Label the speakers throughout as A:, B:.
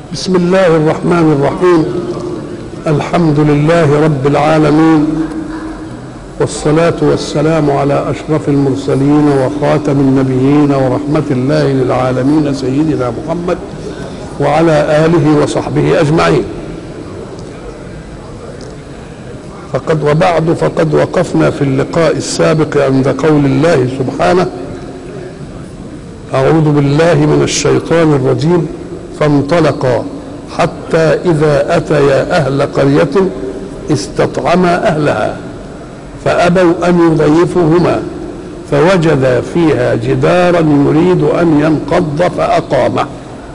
A: بسم الله الرحمن الرحيم الحمد لله رب العالمين والصلاة والسلام على أشرف المرسلين وخاتم النبيين ورحمة الله للعالمين سيدنا محمد وعلى آله وصحبه أجمعين فقد وبعد فقد وقفنا في اللقاء السابق عند قول الله سبحانه أعوذ بالله من الشيطان الرجيم فانطلقا حتى إذا أتيا أهل قرية استطعما أهلها فأبوا أن يضيفوهما فوجدا فيها جدارا يريد أن ينقض فأقامه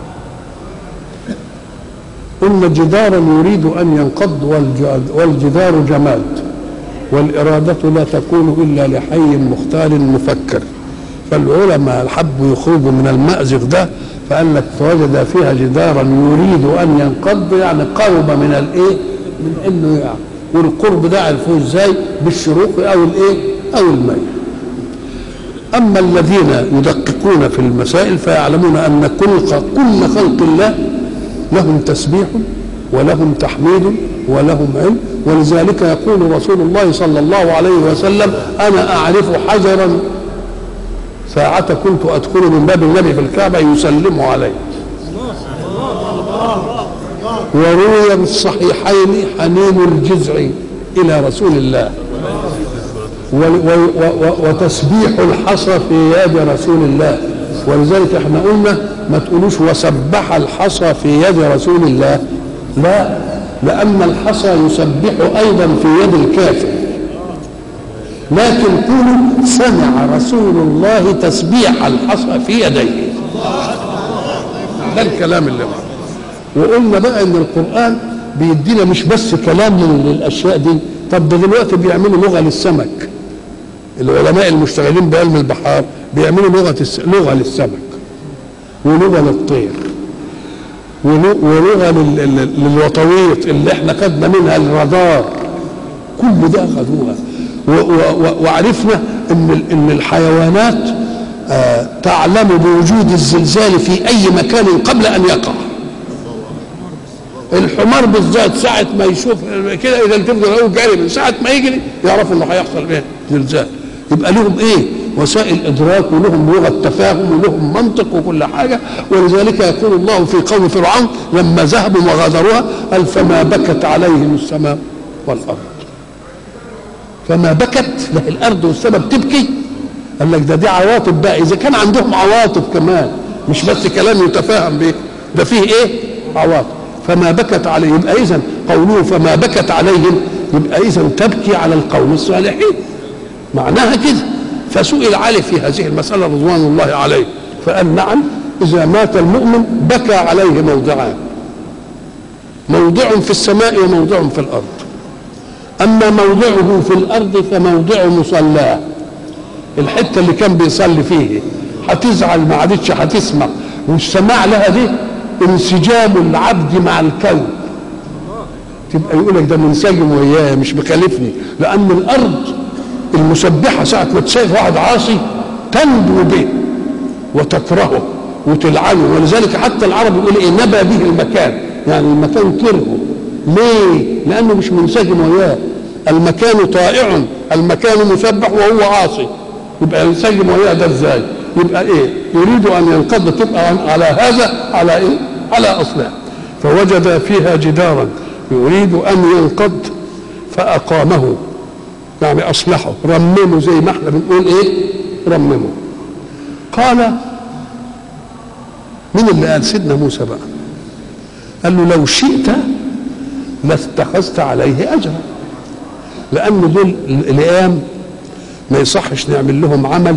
A: إن جدارا يريد أن ينقض والجدار جماد والإرادة لا تكون إلا لحي مختال مفكر فالعلماء حبوا يخرجوا من المأزق ده فقال لك فوجد فيها جدارا يريد ان ينقض يعني قرب من الايه؟ من انه يعني والقرب ده عرفوه ازاي؟ بالشروق او الايه؟ او الميل. اما الذين يدققون في المسائل فيعلمون ان كل كل خلق الله لهم تسبيح ولهم تحميد ولهم علم ولذلك يقول رسول الله صلى الله عليه وسلم انا اعرف حجرا ساعة كنت أدخل من باب النبي في الكعبة يسلم علي وروي في الصحيحين حنين الجزع إلى رسول الله وتسبيح الحصى في يد رسول الله ولذلك احنا قلنا ما تقولوش وسبح الحصى في يد رسول الله لا لأن الحصى يسبح أيضا في يد الكافر لكن قولوا سمع رسول الله تسبيح الحصى في يديه ده الكلام اللي معه وقلنا بقى ان القران بيدينا مش بس كلام للاشياء دي طب ده دلوقتي بيعملوا لغه للسمك العلماء المشتغلين بعلم البحار بيعملوا لغه الس... لغه للسمك ولغه للطير ولغه لل... للوطويط اللي احنا خدنا منها الرادار كل ده خدوها وعرفنا ان ان الحيوانات آه تعلم بوجود الزلزال في اي مكان قبل ان يقع الحمار بالذات ساعة ما يشوف كده إذا تفضل أقول جري من ساعة ما يجري يعرف إنه هيحصل إيه؟ زلزال يبقى لهم إيه؟ وسائل إدراك ولهم لغة تفاهم ولهم منطق وكل حاجة ولذلك يقول الله في قوم فرعون لما ذهبوا وغادروها قال فما بكت عليهم السماء والأرض فما بكت له الارض والسماء بتبكي قال لك ده دي عواطف بقى اذا كان عندهم عواطف كمان مش بس كلام يتفاهم به ده فيه ايه عواطف فما بكت عليهم يبقى اذا قوله فما بكت عليهم يبقى اذا تبكي على القوم الصالحين معناها كده فسئل علي في هذه المساله رضوان الله عليه فقال نعم اذا مات المؤمن بكى عليه موضعان موضع في السماء وموضع في الارض اما موضعه في الارض فموضع مصلاه الحته اللي كان بيصلي فيه هتزعل ما عادتش هتسمع والسماع لها دي انسجام العبد مع الكون تبقى يقول لك ده منسجم وياه مش مخالفني لان الارض المسبحه ساعه ما تشايف واحد عاصي تنبو به وتكرهه وتلعنه ولذلك حتى العرب يقول ايه نبى به المكان يعني المكان كرهه ليه؟ لانه مش منسجم وياه المكان طائع المكان مسبح وهو عاصي يبقى ينسجم وياه ده ازاي؟ يبقى ايه؟ يريد ان ينقض تبقى على هذا على ايه؟ على اصله فوجد فيها جدارا يريد ان ينقض فاقامه يعني اصلحه رممه زي ما احنا بنقول ايه؟ رممه قال مين اللي قال سيدنا موسى بقى؟ قال له لو شئت لاتخذت عليه اجرا لان دول الايام ما يصحش نعمل لهم عمل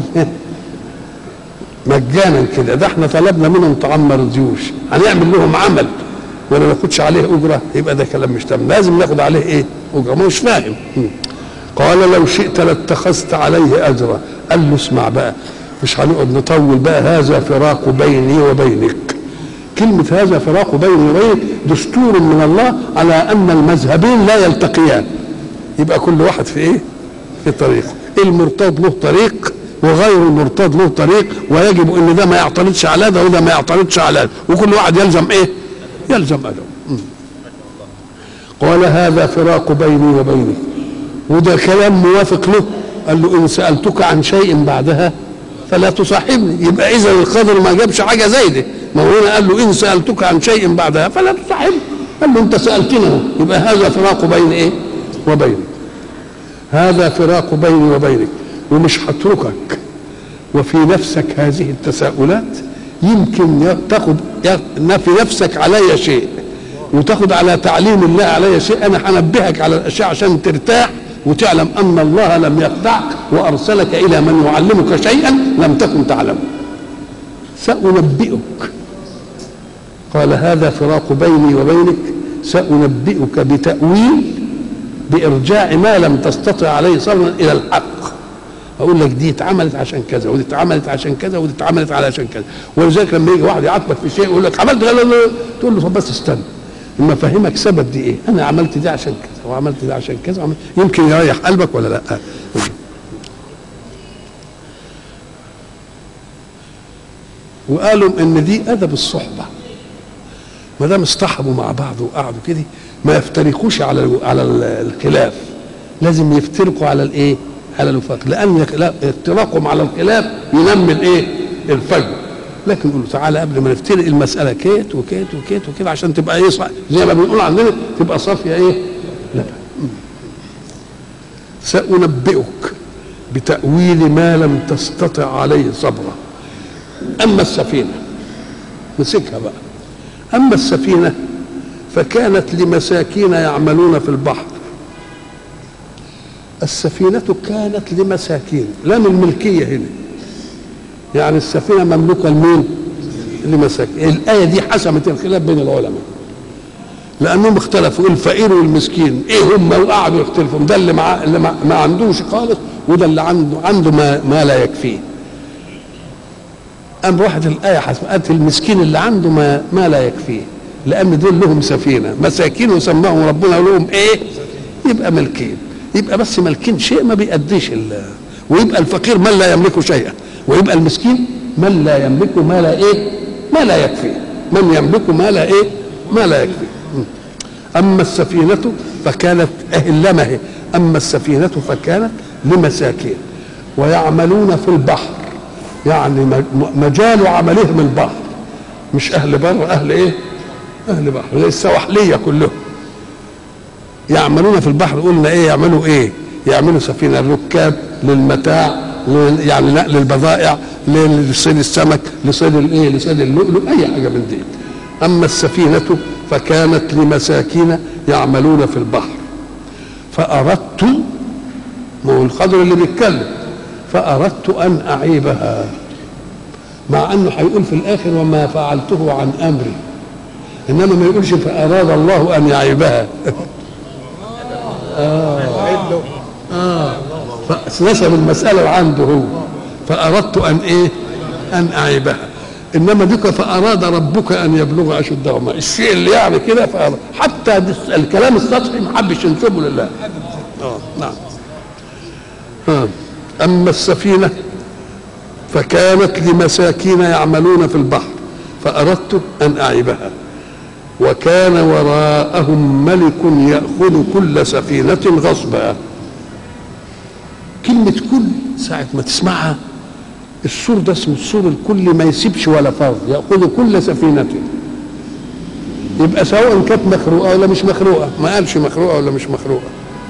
A: مجانا كده ده احنا طلبنا منهم تعمر الجيوش هنعمل لهم عمل ولا ناخدش عليه اجره يبقى ده كلام مش تمام لازم ناخد عليه ايه اجره ما هوش فاهم قال لو شئت لاتخذت عليه اجرا قال له اسمع بقى مش هنقعد نطول بقى هذا فراق بيني وبينك كلمة هذا فراق بيني وبينك دستور من الله على أن المذهبين لا يلتقيان يبقى كل واحد في إيه؟ في طريق المرتض له طريق وغير المرتض له طريق ويجب ان ده ما يعترضش على ده وده ما يعترضش على ده وكل واحد يلزم ايه يلزم اجره قال هذا فراق بيني وبينك وده كلام موافق له قال له ان سالتك عن شيء بعدها فلا تصاحبني يبقى اذا القدر ما جابش حاجه زي ده ما هو هنا قال له ان سالتك عن شيء بعدها فلا تصاحبني قال له انت سالتني اهو يبقى هذا فراق بين ايه وبينك هذا فراق بيني وبينك ومش هتركك وفي نفسك هذه التساؤلات يمكن تاخد في نفسك علي شيء وتاخد على تعليم الله علي شيء انا هنبهك على الاشياء عشان ترتاح وتعلم ان الله لم يخدعك وارسلك الى من يعلمك شيئا لم تكن تعلمه سانبئك قال هذا فراق بيني وبينك سانبئك بتاويل بارجاع ما لم تستطع عليه صبرا الى الحق اقول لك دي اتعملت عشان كذا ودي اتعملت عشان كذا ودي اتعملت علشان كذا ولذلك لما يجي واحد يعاتبك في شيء يقول لك عملت غلط تقول له طب بس استنى لما افهمك سبب دي ايه انا عملت دي عشان كذا وعملت دي عشان كذا وعملت يمكن يريح قلبك ولا لا وقالوا ان دي ادب الصحبه ما دام اصطحبوا مع بعض وقعدوا كده ما يفترقوش على على الخلاف لازم يفترقوا على الايه على الوفاق لان افتراقهم على الخلاف ينمي الايه الفجر لكن يقولوا تعالى قبل ما نفترق المساله كيت وكيت وكيت وكده عشان تبقى ايه صح زي ما بنقول عندنا تبقى صافيه ايه لا سانبئك بتاويل ما لم تستطع عليه صبرا اما السفينه مسكها بقى اما السفينه فكانت لمساكين يعملون في البحر السفينة كانت لمساكين لا من ملكية هنا يعني السفينة مملوكة لمين؟ لمساكين الآية دي حسمت الخلاف بين العلماء لأنهم اختلفوا الفقير والمسكين إيه هم وقعدوا يختلفوا ده اللي, مع... اللي ما... ما عندوش خالص وده اللي عنده عنده ما, ما لا يكفيه قام راحت الآية حسمت المسكين اللي عنده ما, ما لا يكفيه لأن دول لهم سفينة مساكين وسماهم ربنا لهم إيه؟ يبقى ملكين يبقى بس مالكين شيء ما بيأديش ويبقى الفقير من لا يملك شيئا ويبقى المسكين من لا يملك ما لا ايه ما لا يكفي من يملك ما لا ايه ما لا يكفي اما السفينه فكانت اهلمه هي اما السفينه فكانت لمساكين ويعملون في البحر يعني مجال عملهم البحر مش اهل بر اهل ايه اهل بحر زي السواحليه كلهم يعملون في البحر قلنا ايه يعملوا ايه يعملوا سفينه الركاب للمتاع يعني نقل البضائع لصيد السمك لصيد الايه لصيد اللؤلؤ اي حاجه من دي اما السفينه فكانت لمساكين يعملون في البحر فاردت ما هو الخضر اللي بيتكلم فاردت ان اعيبها مع انه هيقول في الاخر وما فعلته عن امري انما ما يقولش فاراد الله ان يعيبها آه. آه. فنسب المسألة عنده هو فأردت أن إيه أن أعيبها إنما ديك فأراد ربك أن يبلغ أشدهما الشيء اللي يعني كده فأراد. حتى الكلام السطحي ما حبش ينسبه لله آه. نعم آه. أما السفينة فكانت لمساكين يعملون في البحر فأردت أن أعيبها وكان وراءهم ملك ياخذ كل سفينه غصبا كلمه كل ساعه ما تسمعها السور ده اسمه السور الكل ما يسيبش ولا فرض ياخذ كل سفينه يبقى سواء كانت مخروقه ولا مش مخروقه ما قالش مخروقه ولا مش مخروقه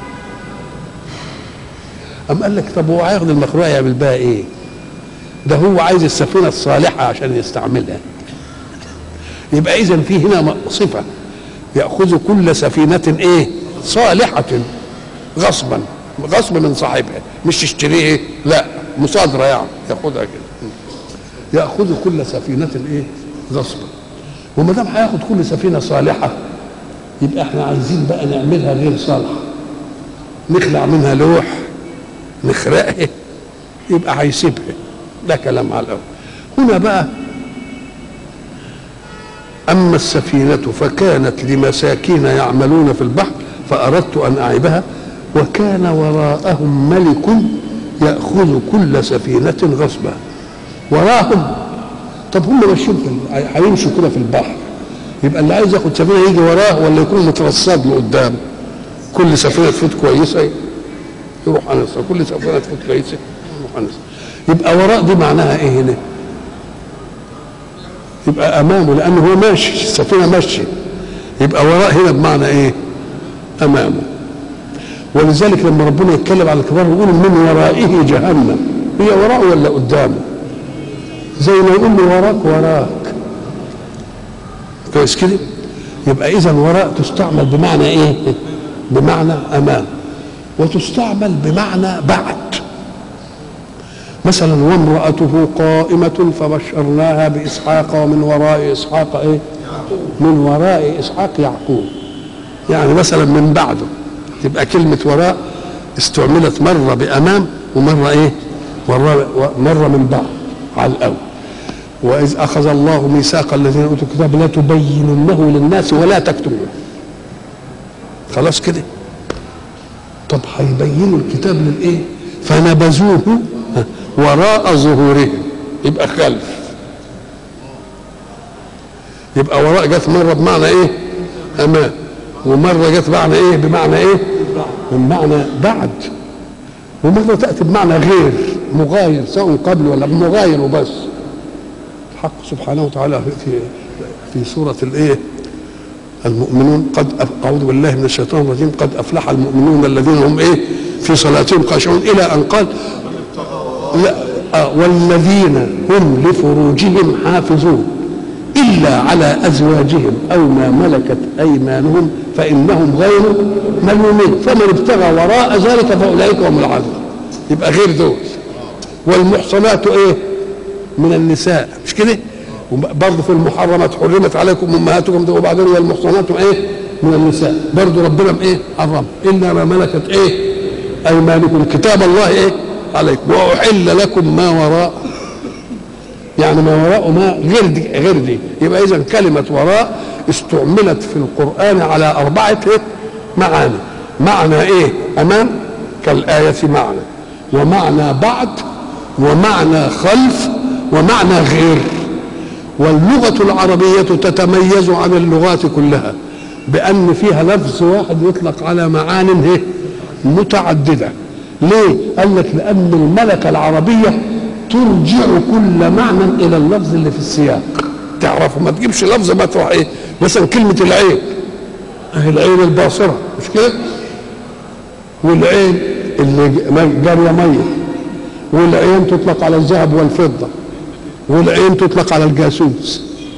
A: أم قال لك طب هو هياخد المخروقه يعمل بها ايه ده هو عايز السفينه الصالحه عشان يستعملها يبقى اذا في هنا صفه ياخذ كل سفينه ايه صالحه غصبا غصب من صاحبها مش يشتريه لا مصادره يعني ياخذها كده ياخذ كل سفينه ايه غصبا وما دام هياخد كل سفينه صالحه يبقى احنا عايزين بقى نعملها غير صالحه نخلع منها لوح نخرقها يبقى هيسيبها ده كلام على الاول هنا بقى أما السفينة فكانت لمساكين يعملون في البحر فأردت أن أعيبها وكان وراءهم ملك يأخذ كل سفينة غصبا وراهم طب هم ماشيين في هيمشوا كده في البحر يبقى اللي عايز ياخد سفينه يجي وراه ولا يكون مترصد له قدام كل سفينه تفوت كويسه يروح على نصر كل سفينه تفوت كويسه يروح على نصر يبقى وراء دي معناها ايه هنا؟ يبقى امامه لانه هو ماشي السفينه ماشيه يبقى وراء هنا بمعنى ايه؟ امامه ولذلك لما ربنا يتكلم على الكبار يقول من ورائه جهنم هي وراءه ولا قدامه؟ زي ما يقول له وراك وراك كويس كده؟ يبقى اذا وراء تستعمل بمعنى ايه؟ بمعنى امام وتستعمل بمعنى بعد مثلا وامرأته قائمة فبشرناها بإسحاق ومن وراء إسحاق إيه؟ من وراء إسحاق يعقوب يعني مثلا من بعده تبقى كلمة وراء استعملت مرة بأمام ومرة إيه؟ مرة, مرة من بعد على الأول وإذ أخذ الله ميثاق الذين أوتوا الكتاب لا تبيننه للناس ولا تكتمونه خلاص كده طب هيبينوا الكتاب للإيه؟ فنبذوه وراء ظهورهم يبقى خلف يبقى وراء جت مرة بمعنى ايه امام ومرة جت بمعنى ايه بمعنى ايه بمعنى بعد ومرة تأتي بمعنى غير مغاير سواء قبل ولا مغاير وبس الحق سبحانه وتعالى في في سورة الايه المؤمنون قد أعوذ بالله من الشيطان الرجيم قد أفلح المؤمنون الذين هم إيه في صلاتهم خاشعون إلى أن قال لا آه والذين هم لفروجهم حافظون إلا على أزواجهم أو ما ملكت أيمانهم فإنهم غير ملومين فمن ابتغى وراء ذلك فأولئك هم العادون يبقى غير دول والمحصنات إيه من النساء مش كده برضه في المحرمات حرمت عليكم امهاتكم وبعدين والمحصنات ايه من النساء برضه ربنا ايه حرم الا ما ملكت ايه ايمانكم كتاب الله ايه عليكم واحل لكم ما وراء يعني ما وراء ما غير دي غير دي يبقى اذا كلمه وراء استعملت في القران على اربعه إيه؟ معاني معنى ايه امام كالايه معنى ومعنى بعد ومعنى خلف ومعنى غير واللغة العربية تتميز عن اللغات كلها بأن فيها لفظ واحد يطلق على معان متعددة ليه؟ قال لك لأن الملكة العربية ترجع كل معنى إلى اللفظ اللي في السياق تعرفوا ما تجيبش لفظ ما تروح إيه مثلا كلمة العين أهي العين الباصرة مش كده؟ والعين اللي جارية مية والعين تطلق على الذهب والفضة والعين تطلق على الجاسوس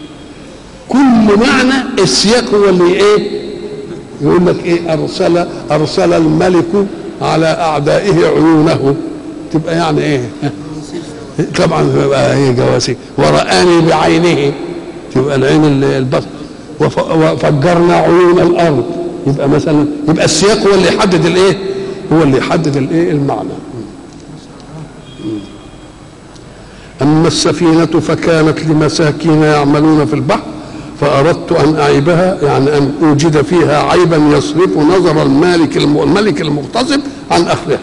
A: كل معنى السياق هو اللي ايه يقول لك ايه ارسل ارسل الملك على اعدائه عيونه تبقى يعني ايه طبعا تبقى هي جواسيس ورآني بعينه تبقى العين البصر وفجرنا عيون الارض يبقى مثلا يبقى السياق هو اللي يحدد الايه هو اللي يحدد الايه المعنى أما السفينة فكانت لمساكين يعملون في البحر فأردت أن أعيبها يعني أن أوجد فيها عيبا يصرف نظر المالك الملك المغتصب عن أخذها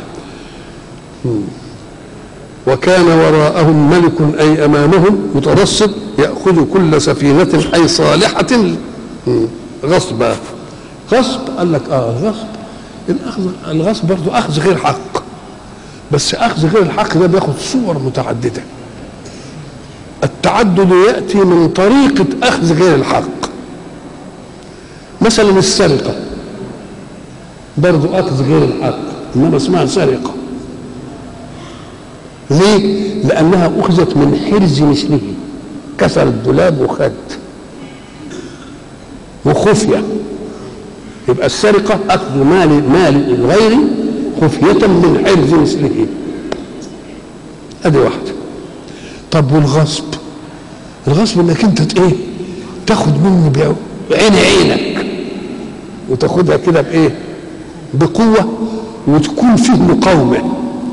A: وكان وراءهم ملك أي أمامهم مترصد يأخذ كل سفينة أي صالحة غصبا غصب قال لك اه غصب الأخذ الغصب برضه أخذ غير حق بس أخذ غير الحق ده بياخد صور متعددة التعدد ياتي من طريقه اخذ غير الحق مثلا السرقه برضو اخذ غير الحق انما اسمها سرقه ليه لانها اخذت من حرز مثله كسر الدولاب وخد وخفيه يبقى السرقه اخذ مال مال الغير خفيه من حرز مثله ادي واحده طب والغصب الغصب انك انت ايه تاخد مني بعين عينك وتاخدها كده بايه بقوه وتكون فيه مقاومه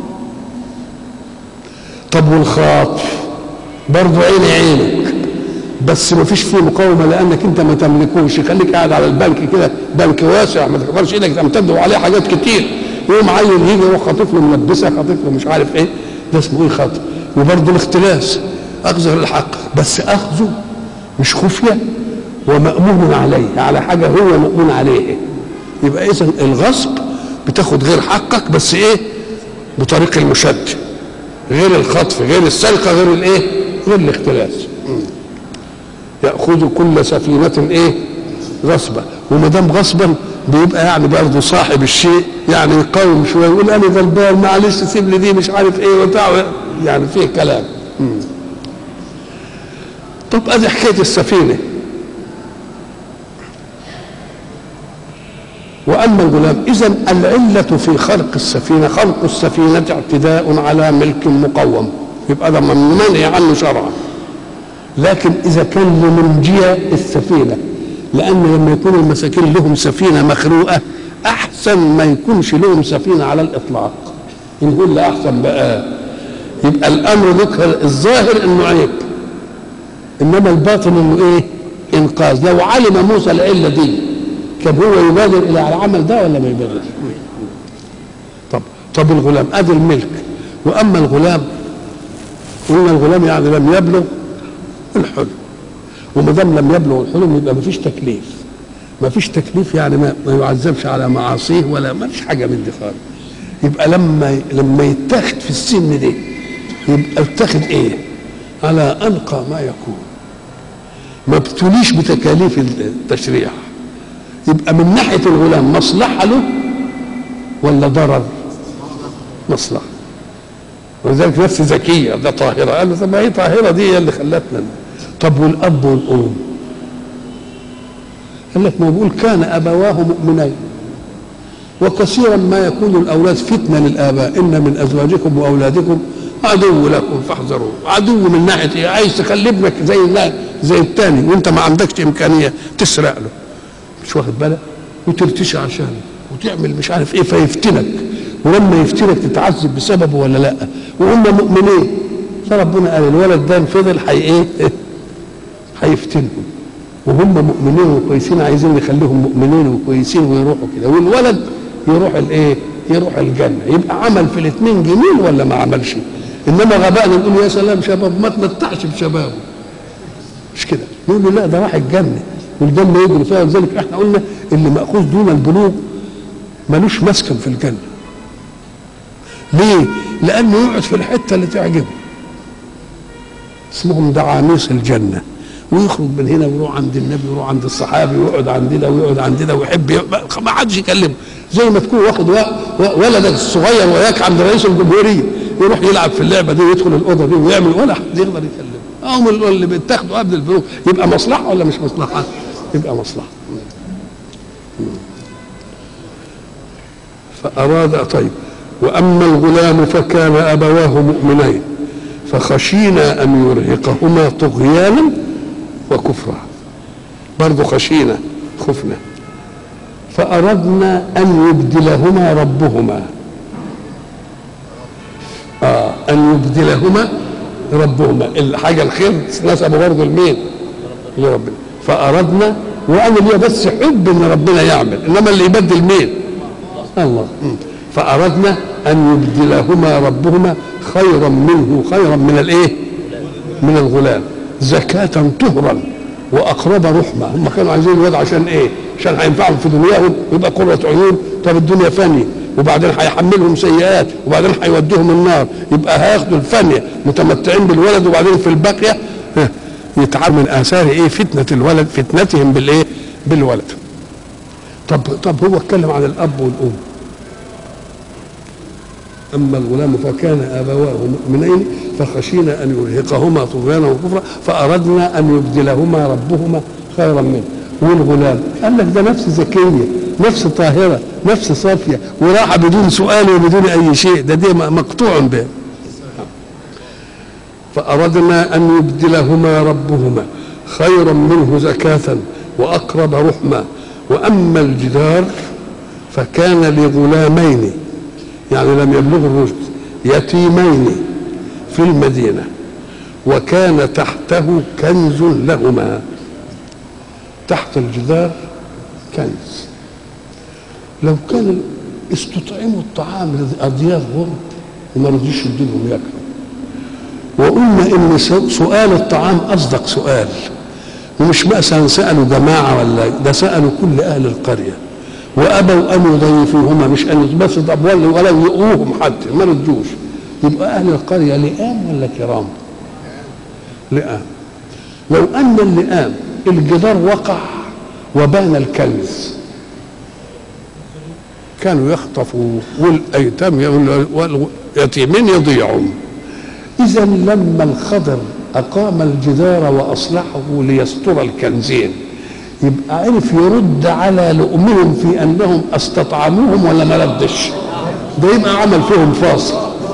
A: طب والخاطف برضه عين عينك بس ما فيش فيه مقاومه لانك انت ما تملكوش خليك قاعد على البنك كده بنك واسع ما تقدرش ايدك تمتد وعليه حاجات كتير يوم عيل يجي يروح خاطف له ملبسه خاطف له مش عارف ايه ده اسمه ايه خاطف وبرضه الاختلاس اخذ الحق بس اخذه مش خفيه ومأمون عليه على حاجة هو مأمون عليه يبقى إذا الغصب بتاخد غير حقك بس إيه بطريق المشد غير الخطف غير السرقة غير الإيه غير الاختلاس يأخذ كل سفينة إيه غصبا وما دام غصبا بيبقى يعني برضه صاحب الشيء يعني يقاوم شويه يقول انا غلبان معلش سيب لي دي مش عارف ايه وبتاع يعني فيه كلام مم. طب ادي حكايه السفينه واما الغلام اذا العله في خلق السفينه خلق السفينه اعتداء على ملك مقوم يبقى ده منهي عنه شرعا لكن اذا كان لمنجيه السفينه لان لما يكون المساكين لهم سفينه مخلوقه احسن ما يكونش لهم سفينه على الاطلاق نقول لا احسن بقى يبقى الامر ذكر الظاهر انه عيب انما الباطن انه ايه انقاذ لو علم موسى العله دي كان هو يبادر الى العمل ده ولا ما يبادرش طب طب الغلام ادي الملك واما الغلام قلنا الغلام يعني لم يبلغ الحلم وما دام لم يبلغ الحلم يبقى ما فيش تكليف ما فيش تكليف يعني ما, ما يعذبش على معاصيه ولا ما فيش حاجه من دي خالص يبقى لما لما يتاخد في السن دي يبقى اتاخد ايه؟ على انقى ما يكون ما ابتليش بتكاليف التشريع يبقى من ناحيه الغلام مصلحه له ولا ضرر؟ مصلحه ولذلك نفس ذكيه ده طاهره قال له طب ما هي طاهره دي هي اللي خلتنا طب والاب والام قال لك ما بيقول كان ابواه مؤمنين وكثيرا ما يكون الاولاد فتنه للاباء ان من ازواجكم واولادكم عدو لكم فاحذروه عدو من ناحيه ايه عايز تخلي ابنك زي زي الثاني وانت ما عندكش امكانيه تسرق له مش واخد بالك وترتشي عشانه وتعمل مش عارف ايه فيفتنك ولما يفتنك تتعذب بسببه ولا لا وهم مؤمنين فربنا قال الولد ده فضل حي ايه هيفتنهم وهم مؤمنين وكويسين عايزين نخليهم مؤمنين وكويسين ويروحوا كده والولد يروح الايه يروح الجنه يبقى عمل في الاثنين جميل ولا ما عملش انما غبائنا نقول يا سلام شباب ما تمتعش بشبابه مش كده نقول له لا ده راح الجنه والجنه يجري فيها ولذلك احنا قلنا اللي ماخوذ دون البلوغ ملوش مسكن في الجنه ليه؟ لانه يقعد في الحته اللي تعجبه اسمهم دعاميس الجنه ويخرج من هنا ويروح عند النبي ويروح عند الصحابي ويقعد عند ده ويقعد عند ده ويحب ما حدش يكلمه زي ما تكون واخد ولدك الصغير وياك عند رئيس الجمهوريه يروح يلعب في اللعبه دي ويدخل الاوضه دي ويعمل ولا حد يقدر يكلمه هم اللي بيتاخدوا قبل البلوغ يبقى مصلحه ولا مش مصلحه؟ يبقى مصلحه فأراد طيب وأما الغلام فكان أبواه مؤمنين فخشينا أن يرهقهما طغيانا وكفرا برضه خشينا خفنا فأردنا أن يبدلهما ربهما آه أن يبدلهما ربهما الحاجة الخير نسبه برضه لمين؟ لربنا فأردنا وأنا ليا بس حب إن ربنا يعمل إنما اللي يبدل مين؟ الله فأردنا أن يبدلهما ربهما خيرا منه خيرا من الإيه؟ من الغلام زكاة طهرا وأقرب رحمة هم كانوا عايزين الواد عشان إيه؟ عشان هينفعهم في دنياهم ويبقى قرة عيون طب الدنيا فانية وبعدين هيحملهم سيئات وبعدين هيوديهم النار يبقى هياخدوا الفانية متمتعين بالولد وبعدين في الباقية يتعب من آثار إيه؟ فتنة الولد فتنتهم بالإيه؟ بالولد طب طب هو اتكلم عن الأب والأم أما الغلام فكان أبواه مؤمنين فخشينا أن يرهقهما طغيانا وكفرا فأردنا أن يبدلهما ربهما خيرا منه والغلام قال لك ده نفس ذكية نفس طاهرة نفس صافية وراح بدون سؤال وبدون أي شيء ده دي مقطوع به فأردنا أن يبدلهما ربهما خيرا منه زكاة وأقرب رحمة وأما الجدار فكان لغلامين يعني لم يبلغ الرشد يتيمين في المدينة وكان تحته كنز لهما تحت الجدار كنز لو كان استطعموا الطعام لأضياف غرب وما رضيش يديلهم ياكلوا وقلنا ان سؤال الطعام اصدق سؤال ومش مثلا سالوا جماعه ولا ده سالوا كل اهل القريه وابوا ان يضيفوهما مش ان بس طب ولا ولا يؤوهم حتى ما ردوش يبقى اهل القريه لئام ولا كرام؟ لئام لو ان اللئام الجدار وقع وبان الكنز كانوا يخطفوا والايتام واليتيمين يضيعون اذا لما الخضر اقام الجدار واصلحه ليستر الكنزين يبقى عرف يرد على لؤمهم في انهم استطعموهم ولا ما ردش ده يبقى عمل فيهم فاصل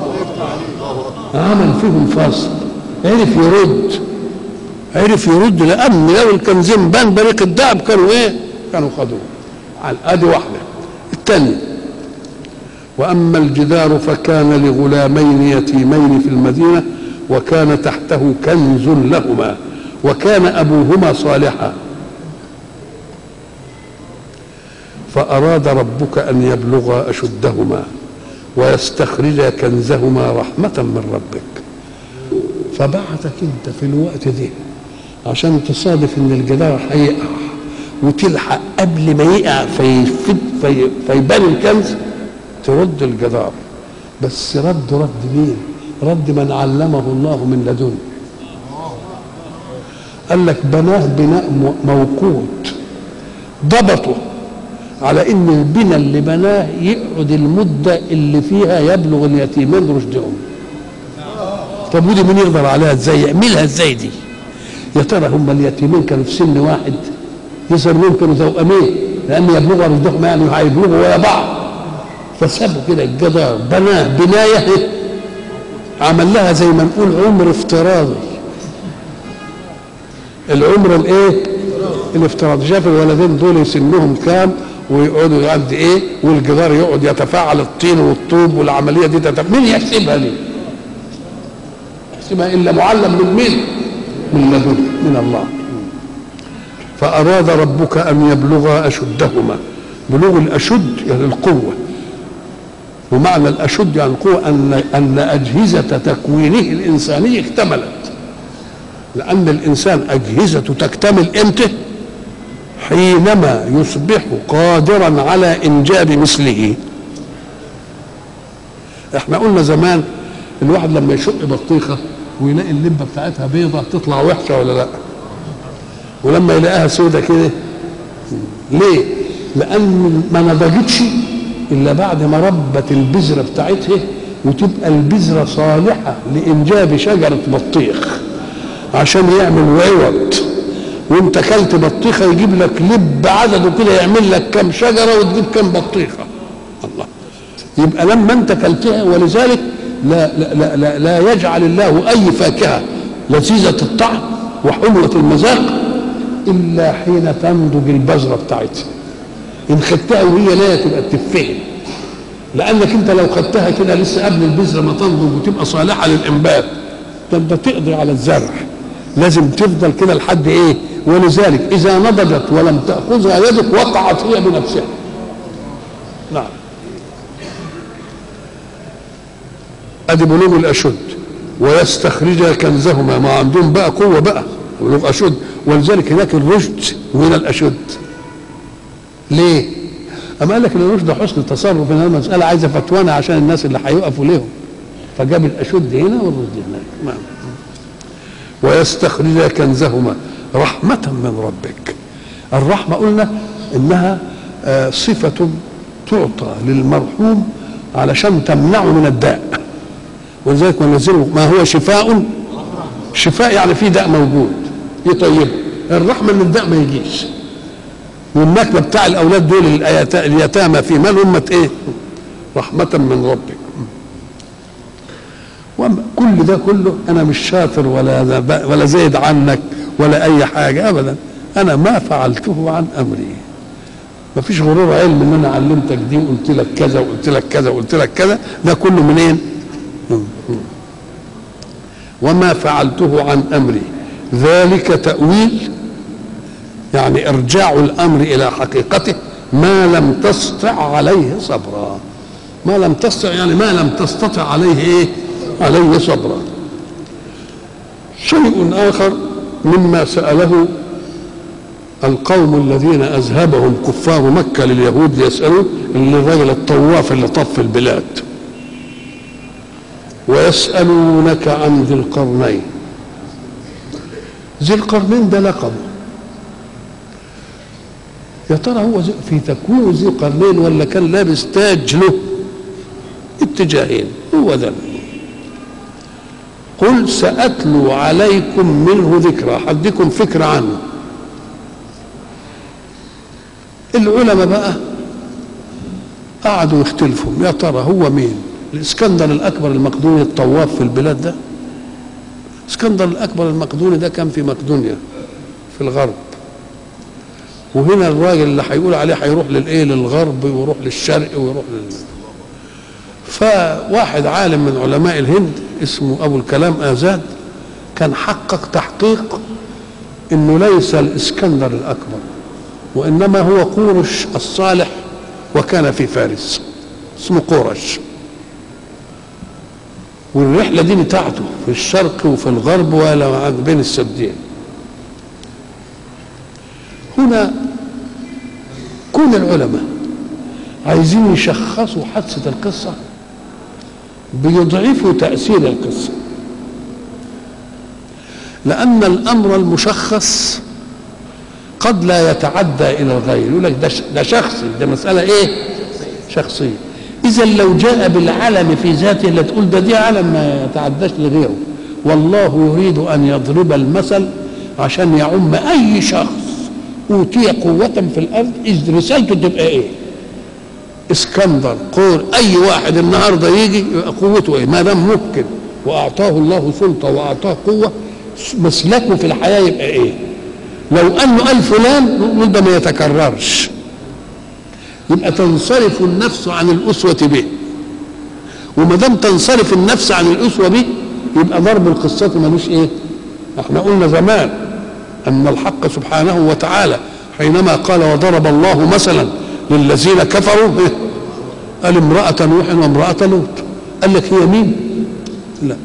A: عمل فيهم فاصل عرف يرد عرف يرد لان لو الكنزين بان بريق الدهب كانوا ايه كانوا خدوه على ادي واحده الثانيه واما الجدار فكان لغلامين يتيمين في المدينه وكان تحته كنز لهما وكان ابوهما صالحا فاراد ربك ان يبلغا اشدهما ويستخرجا كنزهما رحمه من ربك فبعتك انت في الوقت ده عشان تصادف ان الجدار هيقع وتلحق قبل ما يقع فيفد في فيبان الكنز ترد الجدار بس رد رد مين رد من علمه الله من لدنه قال لك بناه بناء موقوت ضبطه على ان البناء اللي بناه يقعد المده اللي فيها يبلغ اليتيمين رشدهم طب ودي مين يقدر عليها ازاي يعملها ازاي دي يا ترى هم اليتيمين كانوا في سن واحد يظهر لهم كانوا توأمين لان يبلغوا رشدهم يعني هيبلغوا ويا بعض فسابوا كده الجدار بناه بنايه عمل لها زي ما نقول عمر افتراضي العمر الايه الافتراضي شاف الولدين دول سنهم كام ويقعدوا قد ايه والجدار يقعد يتفاعل الطين والطوب والعمليه دي تتف... مين يحسبها دي؟ يحسبها الا معلم من مين؟ من لدن من الله فاراد ربك ان يبلغا اشدهما بلوغ الاشد يعني القوه ومعنى الاشد يعني القوه ان ان اجهزه تكوينه الانساني اكتملت لان الانسان اجهزته تكتمل امتى حينما يصبح قادرا على انجاب مثله احنا قلنا زمان الواحد لما يشق بطيخه ويلاقي اللبه بتاعتها بيضه تطلع وحشه ولا لا ولما يلاقيها سودة كده ليه لان ما نضجتش الا بعد ما ربت البذره بتاعتها وتبقى البذره صالحه لانجاب شجره بطيخ عشان يعمل عوض وانت كلت بطيخه يجيب لك لب عدده كده يعمل لك كم شجره وتجيب كم بطيخه الله يبقى لما انت كلتها ولذلك لا لا لا, لا, لا يجعل الله اي فاكهه لذيذه الطعم وحلوه المذاق الا حين تنضج البذره بتاعتها ان خدتها وهي لا تبقى تفهم لانك انت لو خدتها كده لسه قبل البذره ما تنضج وتبقى صالحه للانبات ده انت تقضي على الزرع لازم تفضل كده لحد ايه ولذلك اذا نضجت ولم تاخذها يدك وقعت هي بنفسها نعم ادي بلوغ الاشد ويستخرج كنزهما ما عندهم بقى قوه بقى بلوغ اشد ولذلك هناك الرشد من الاشد ليه؟ أما قال لك ان الرشد حسن تصرف ان المساله عايزه فتوانه عشان الناس اللي هيقفوا لهم فجاب الاشد هنا والرشد هناك نعم ويستخرج كنزهما رحمة من ربك الرحمة قلنا إنها صفة تعطى للمرحوم علشان تمنعه من الداء ولذلك ونزله ما هو شفاء شفاء يعني في داء موجود يطيبه الرحمة ان الداء ما يجيش والنكبة بتاع الأولاد دول اليتامى في مال أمة إيه؟ رحمة من ربك كل ده كله انا مش شاطر ولا ولا زايد عنك ولا اي حاجه ابدا انا ما فعلته عن امري ما فيش غرور علم ان انا علمتك دي وقلت لك كذا وقلت لك كذا وقلت لك كذا ده كله منين وما فعلته عن امري ذلك تاويل يعني ارجاع الامر الى حقيقته ما لم تستطع عليه صبرا ما لم تستطع يعني ما لم تستطع عليه ايه عليه صبرا شيء آخر مما سأله القوم الذين اذهبهم كفار مكه لليهود يسالون اللي الراجل الطواف اللي طف البلاد ويسالونك عن ذي القرنين ذي القرنين ده لقبه يا ترى هو في تكوين ذي القرنين ولا كان لابس تاج له اتجاهين هو ده قل سأتلو عليكم منه ذكرى حدكم فكرة عنه العلماء بقى قعدوا يختلفوا يا ترى هو مين الاسكندر الاكبر المقدوني الطواف في البلاد ده اسكندر الاكبر المقدوني ده كان في مقدونيا في الغرب وهنا الراجل اللي هيقول عليه هيروح للايه للغرب ويروح للشرق ويروح لل فواحد عالم من علماء الهند اسمه ابو الكلام ازاد كان حقق تحقيق انه ليس الاسكندر الاكبر وانما هو قورش الصالح وكان في فارس اسمه قورش والرحله دي بتاعته في الشرق وفي الغرب ولا بين السدين هنا كون العلماء عايزين يشخصوا حادثه القصه بيضعفوا تاثير القصه لان الامر المشخص قد لا يتعدى الى الغير يقول لك ده ده شخصي ده مساله ايه شخصيه اذا لو جاء بالعلم في ذاته لا تقول ده دي علم ما يتعداش لغيره والله يريد ان يضرب المثل عشان يعم اي شخص اوتي قوه في الارض اذ رسالته تبقى ايه اسكندر قول اي واحد النهارده يجي قوته ايه ما دام ممكن واعطاه الله سلطه واعطاه قوه مسلكه في الحياه يبقى ايه لو قال له قال فلان نقول ده ما يتكررش يبقى تنصرف النفس عن الأسوة به وما دام تنصرف النفس عن الأسوة به يبقى ضرب القصة ملوش إيه؟ احنا قلنا زمان أن الحق سبحانه وتعالى حينما قال وضرب الله مثلا للذين كفروا إيه؟ قال امرأة نوح وامرأة لوط قال لك هي مين؟ لا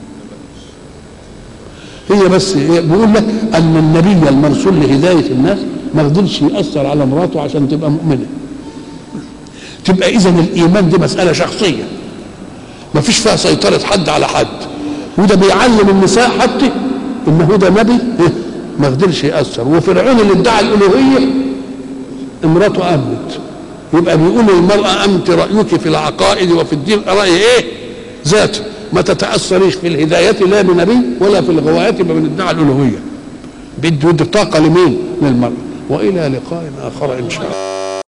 A: هي بس بيقول لك ان النبي المرسول لهدايه الناس ما قدرش ياثر على مراته عشان تبقى مؤمنه تبقى اذا الايمان دي مساله شخصيه ما فيش فيها سيطره حد على حد وده بيعلم النساء حتى ان هو ده نبي ما قدرش ياثر وفرعون اللي ادعى الالوهيه امراته امنت يبقى بيقول للمراه امت رايك في العقائد وفي الدين راي ايه ذاته ما تتاثريش في الهدايه لا بنبي ولا في الغوايه بمن ادعى الالوهيه بده يدي طاقه لمين؟ للمراه والى لقاء اخر ان شاء الله